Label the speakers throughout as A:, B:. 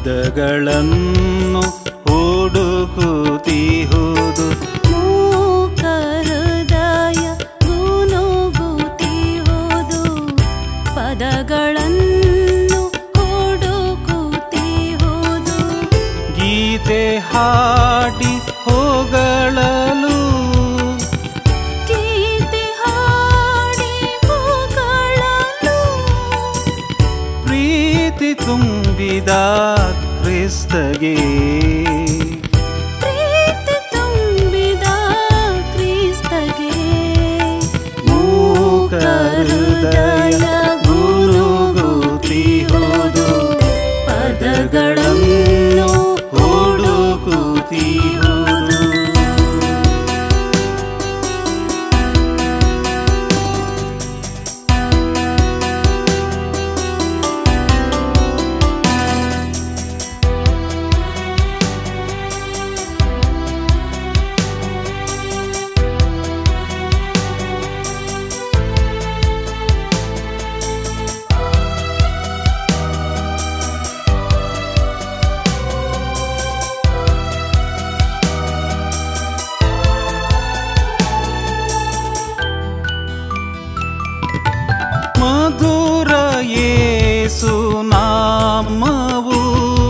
A: ಪದಗಳನ್ನು ಹುಡುಕುತ್ತಿಹುದು
B: ಮೂಕ ಹೃದಯ ಗುನುಗುತ್ತಿಹುದು ಪದಗಳನ್ನು ಹುಡುಕುತ್ತಿಹುದು
A: ಗೀತೆ ಹಾಡಿ ಹೋಗಳಲು
B: ಗೀತೆ ಹಾಡಿ ಹೋಗಳಲು
A: ಪ್ರೀತಿ ತುಂಬಿದ ಕ್ರಿಸ್ತಗೆ
B: ಪ್ರೀತಿ ತುಂಬಿದ ಕ್ರಿಸ್ತಗೆ
A: ಮೂಕ ಹೃದಯ ಗುನುಗುತ್ತಿಹುದು ಪದಗಳನ್ನು ಹುಡುಕುತ್ತಿಹುದು ಮಧುರ ಯೇಸು ನಾಮವು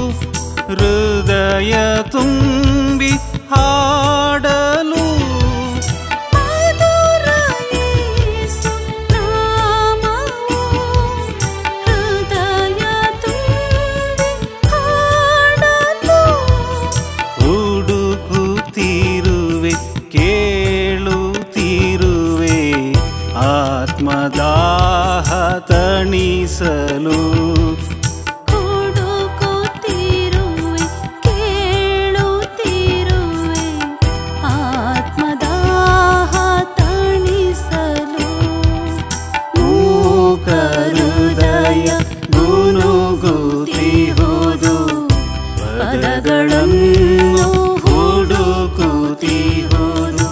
A: ಹೃದಯ ತುಂಬಿ ಹಾಡಲು
B: ಮಧುರ ಯೇಸು ನಾಮವು ಹೃದಯ ತುಂಬಿ ಹಾಡಲು
A: ಹುಡುಕುತ್ತಿರುವೆ ಕೇಳುತ್ತಿರುವೆ ಆತ್ಮದಾಹ ತಣಿಸಲು
B: ಹುಡುಕುತ್ತಿರುವೆ ಕೇಳುತ್ತಿರುವೆ ಆತ್ಮದಾಹ ತಣಿಸಲು
A: ಮೂಕ ಹೃದಯ ಗುನುಗುತ್ತಿಹುದು ಪದಗಳನ್ನು ಹುಡುಕುತ್ತಿಹುದು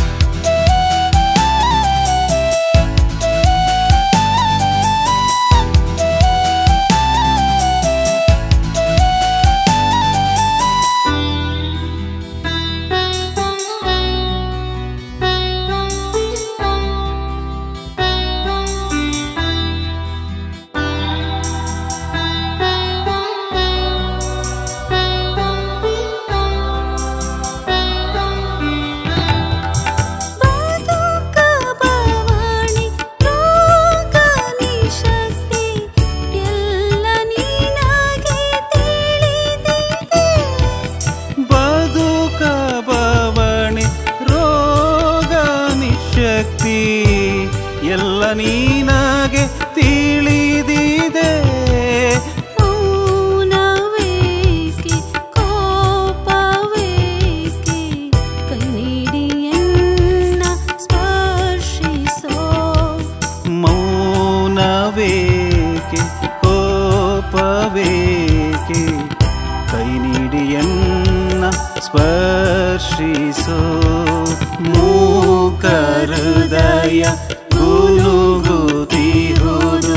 B: ಬದುಕ ಬವಣಿ ರೋಗ ನಿಶಕ್ತಿ ಎಲ್ಲ ನಿನಗೆ ತಿಳಿದಿದೆ
A: ಬದುಕ ಬವಣೆ ರೋಗ ನಿಶಕ್ತಿ ಎಲ್ಲ ನೀನಗೆ ತಿಳಿದಿದೆ
B: ಮೌನವೇಕೆ ಕೋಪವೇಕೆ ಕೈ ನೀಡಿಯನ್ನ ಸ್ಪರ್ಶಿಸೋ
A: ಮೌನವೇಕೆ ಕೋಪವೇಕೆ ಕೈ ನೀಡಿಯನ್ನ ಸ್ಪರ್ಶಿಸೋ ಮೂಕ ಹೃದಯ ಗುನುಗುತ್ತಿಹುದು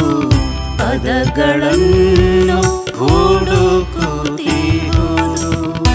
A: ಪದಗಳನ್ನು ಹುಡುಕುತ್ತಿಹುದು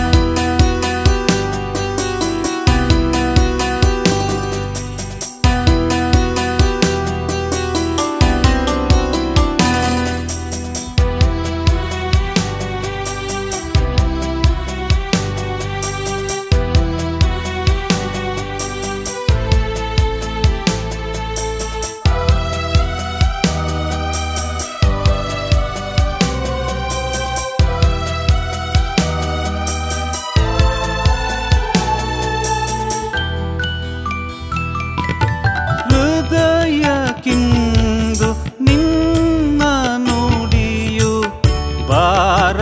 A: ಹೃದಯಕ್ಕಿಂದು ನಿನ್ನ ನುಡಿಯು ಭಾರ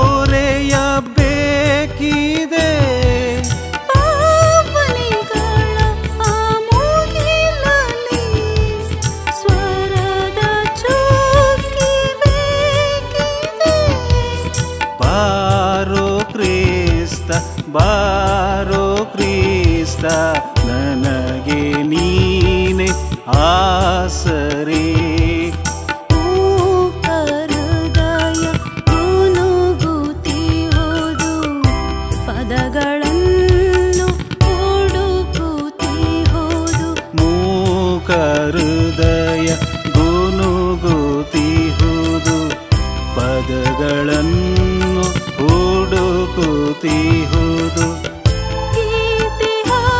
A: ತೋರೆಯಬೇಕಿದೆ
B: ಪಾವನಿಗಳ ಆ ಮುಗಿಲಲ್ಲಿ ಸ್ವರದ ಚುಕ್ಕಿ ಬೇಕಿದೆ
A: ಬಾರೋ ಕ್ರಿಸ್ತ ಬಾರೋ ಕ್ರಿಸ್ತ ನನಗೆ ನೀನೆ ಆಸರೆ
B: ಮೂಕ ಹೃದಯ ಗುನುಗುತ್ತಿಹುದು
A: ಪದಗಳನ್ನು ಹುಡುಕುತ್ತಿಹುದು
B: ಗೀತೆ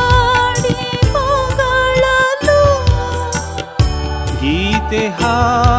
B: ಹಾಡಿ ಹೊಗಳಲು
A: ಗೀತೆ ಹಾಡಿ